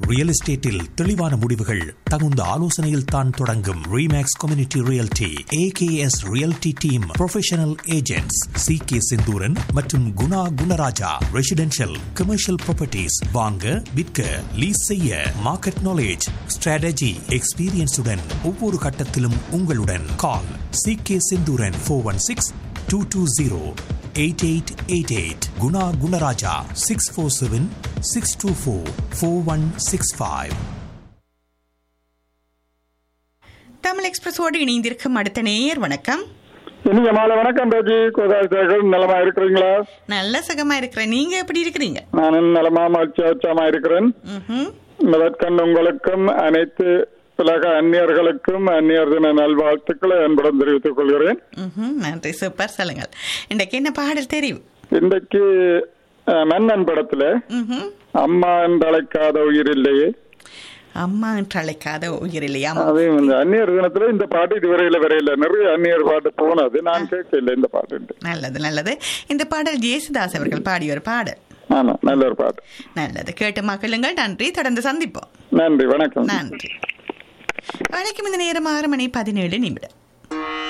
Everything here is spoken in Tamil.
ரியல் எஸ்டேட்டில் தெளிவான முடிவுகள் தகுந்த ஆலோசனையில் தான் தொடங்கும் Remax community realty AKS realty team professional agents C K Senthooran மற்றும் Guna Gunaraja residential commercial properties வாங்க விற்க லீஸ் செய்ய மார்க்கெட் நாலேஜ் ஸ்ட்ராட்டஜி எக்ஸ்பீரியன்ஸுடன் ஒவ்வொரு கட்டத்திலும் உங்களுடன் call C K Senthooran four one six two two zero eight eight eight eight Guna Gunaraja six four seven six two four four one six five Tamil எக்ஸ்பிரஸோடு இணைந்திருக்கும் அடுத்த நேயர் வணக்கம் இனிய மாலை வணக்கம் ராஜி கோதாரித்தார்கள் நலமா இருக்கிறீங்களா நல்ல சுகமா இருக்கிறேன் நீங்க எப்படி இருக்கிறீங்க நானும் நலமா மகிழ்ச்சியாச்சமா இருக்கிறேன் ம்ஹும். முதற்கண் உங்களுக்கும் அனைத்து உலக அந்நியர்களுக்கும் அந்நியர் தின நல்வாழ்த்துக்களை அன்புடன் தெரிவித்துக் கொள்கிறேன் ம்ஹும். நன்றி சூப்பர் சொல்லுங்கள் இன்றைக்கு என்ன பாடல் தெரியும் இன்றைக்கு அஹ், மன்னன் படத்துல ம்ஹும். அம்மா என்று அழைக்காத உயிர் இல்லையே அம்மா என்று அழைக்காத உயிர் இல்லையா அது இந்த அந்நியர் தினத்துல இந்த பாட்டு இதுவரையில வரையில நிறைய அந்நியர் பாட்டு போனது நான் கேட்கல இந்த பாட்டு நல்லது நல்லது இந்த பாடல் ஜேசுதாஸ் அவர்கள் பாடிய ஒரு பாடல் ஆமா நல்ல ஒரு பாட்டு நல்லது கேட்டு மக்களுங்கள் நன்றி தொடர்ந்து சந்திப்போம் நன்றி வணக்கம் நன்றி வணக்கம் இந்த நேரம் ஆறு மணி பதினேழு நிமிடம்